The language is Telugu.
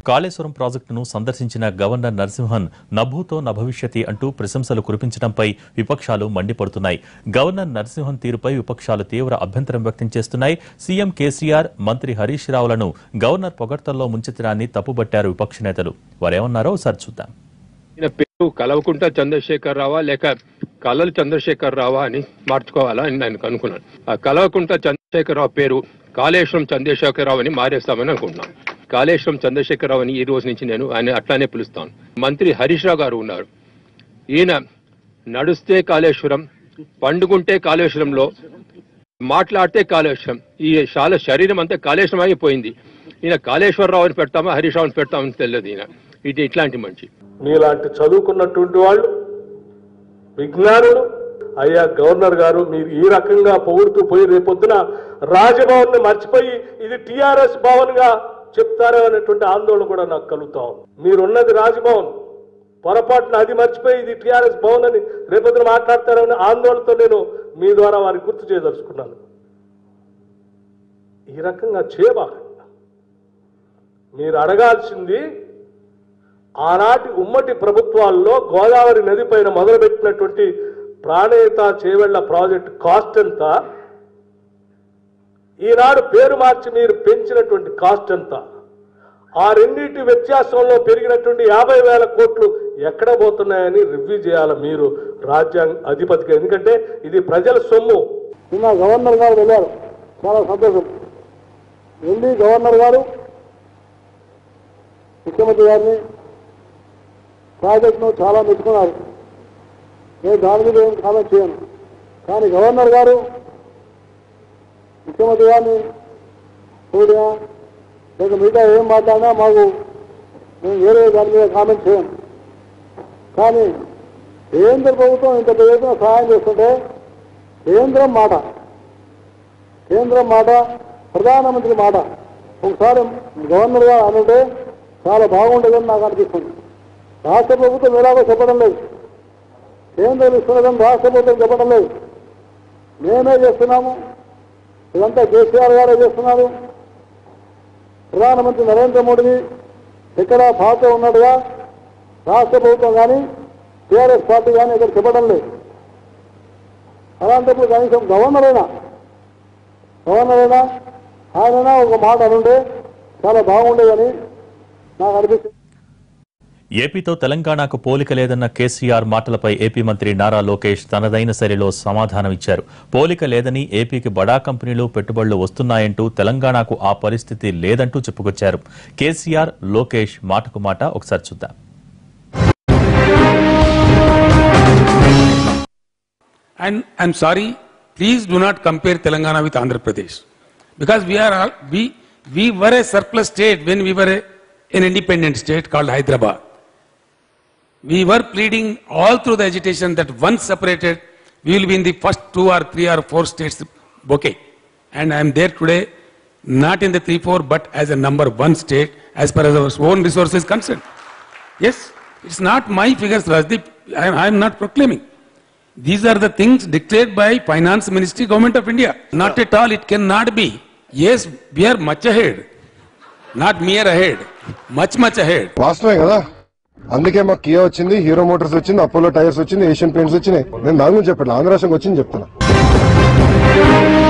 కాళేశ్వరం ప్రాజెక్టును సందర్శించిన గవర్నర్ నరసింహన్ నభూతో నభవిష్యతి అంటూ ప్రశంసలు కురిపించడంపై విపక్షాలు మండిపడుతున్నాయి గవర్నర్ నరసింహన్ తీరుపై విపక్షాలు తీవ్ర అభ్యంతరం వ్యక్తం చేస్తున్నాయి సీఎం కేసీఆర్ మంత్రి హరీష్ రావులను గవర్నర్ పొగడ్తల్లో ముంచెత్తడాన్ని తప్పుబట్టారు విపక్ష నేతలు వారేమన్నారో ఒకసారి చూద్దాం ఈయన పేరు కలవకుంట చంద్రశేఖర్ రావా లేక కలలు చంద్రశేఖర్ రావా అని మార్చుకోవాలా అని నేను అనుకున్నాను ఆ కలవకుంట చంద్రశేఖర్ రావు పేరు కాళేశ్వరం చంద్రశేఖర్ రావు అని మారేస్తామని అనుకుంటున్నాను కాళేశ్వరం చంద్రశేఖర్ రావు అని ఈ రోజు నుంచి నేను ఆయన అట్లానే పిలుస్తాను మంత్రి హరీష్ రావు గారు ఉన్నారు ఈయన నడుస్తే కాళేశ్వరం పండుకుంటే కాళేశ్వరంలో మాట్లాడితే కాళేశ్వరం ఈ చాలా శరీరం అంతా కాళేశ్వరం అయిపోయింది ఈయన కాళేశ్వరరావు అని పెడతామా హరీష్ రావు అని పెడతామని తెలియదు ఈయన ఇది ఇట్లాంటి మనిషి మీలాంటి చదువుకున్నటువంటి వాళ్ళు విజ్ఞానులు అయ్యా గవర్నర్ గారు మీరు ఈ రకంగా పొగుడుతూ పోయి రేపొద్దున రాజభవన్ ని మర్చిపోయి ఇది టిఆర్ఎస్ భవన్ గా చెప్తారో అనేటువంటి ఆందోళన కూడా నాకు కలుగుతా ఉంది మీరున్నది రాజభవన్ పొరపాటున అది మర్చిపోయి ఇది టిఆర్ఎస్ భవన్ అని రేపొద్దున మాట్లాడతారనే ఆందోళనతో నేను మీ ద్వారా వారికి గుర్తు చేయదలుచుకున్నాను ఈ రకంగా చేయబాకండి మీరు అడగాల్సింది ఆనాటి ఉమ్మటి ప్రభుత్వాల్లో గోదావరి నది పైన మొదలుపెట్టినటువంటి ప్రాణేత చేవెళ్ల ప్రాజెక్ట్ కాస్ట్ ఎంత ఈనాడు పేరు మార్చి మీరు పెంచినటువంటి కాస్ట్ ఎంత ఆ రెండింటి వ్యత్యాసంలో పెరిగినటువంటి యాభై వేల కోట్లు ఎక్కడ పోతున్నాయని రివ్యూ చేయాలి మీరు రాజ్యాంగ అధిపతిగా ఎందుకంటే ఇది ప్రజల సొమ్ము నిన్న గవర్నర్ గారు వెళ్ళారు చాలా సంతోషం వెళ్ళి గవర్నర్ గారు ముఖ్యమంత్రి గారిని ప్రాజెక్టును చాలా మెచ్చుకున్నారు నేను దాని మీద ఏం కామెంట్ చేయను కానీ గవర్నర్ గారు ముఖ్యమంత్రి గారిని చూడినా లేక మిగతా ఏం మాట్లాడినా మాకు మేము వేరే దాని మీద కామెంట్ చేయను కానీ కేంద్ర ప్రభుత్వం ఇంత పెద్ద ఎత్తున సహాయం చేస్తుంటే కేంద్రం మాట కేంద్రం మాట ప్రధానమంత్రి మాట ఒకసారి గవర్నర్ గారు అనుంటే చాలా బాగుండేదని నాకు అనిపిస్తుంది రాష్ట్ర ప్రభుత్వం ఎలాగో చెప్పడం లేదు కేంద్రం ఇస్తున్నదని రాష్ట్ర ప్రభుత్వం చెప్పడం లేదు మేమే చేస్తున్నాము ఇదంతా కేసీఆర్ గారే చేస్తున్నారు ప్రధానమంత్రి నరేంద్ర మోడీ ఎక్కడ పాత్ర ఉన్నట్టుగా రాష్ట్ర ప్రభుత్వం కానీ టీఆర్ఎస్ పార్టీ కానీ ఇక్కడ చెప్పడం లేదు అలాంటప్పుడు కనీసం గవర్నర్ అయినా గవర్నర్ అయినా ఆయనైనా ఒక మాట అనుంటే చాలా బాగుండేదని నాకు అనిపిస్తుంది ఏపీతో తెలంగాణకు పోలిక లేదన్న కేసీఆర్ మాటలపై ఏపీ మంత్రి నారా లోకేష్ తనదైన శైలిలో సమాధానమిచ్చారు పోలిక లేదని ఏపీకి బడా కంపెనీలు పెట్టుబడులు వస్తున్నాయంటూ తెలంగాణకు ఆ పరిస్థితి లేదంటూ చెప్పుకొచ్చారు కేసీఆర్ లోకేష్ మాటకు మాట ఒకసారి చూద్దాం And I'm sorry, please do not compare Telangana with Andhra Pradesh. Because we are all, we, we were a surplus state when we were a, an independent state called Hyderabad. We were pleading all through the agitation that once separated, we will be in the first two or three or four states bouquet. And I am there today, not in the three, four, but as a number one state as far as our own resources concerned. Yes, it's not my figures, Rajdeep. I am not proclaiming. These are the things declared by Finance Ministry, Government of India. Not at all, it cannot be. Yes, we are much ahead. Not mere ahead, much, much ahead. వాస్తవే కదా అందుకే మాకు కియా వచ్చింది హీరో మోటార్స్ వచ్చింది అపోలో టైర్స్ వచ్చింది ఏషియన్ పెయింట్స్ వచ్చినాయి నేను దాని గురించి చెప్పట్లేదు ఆంధ్ర రాష్ట్రంకి వచ్చింది చెప్తున్నా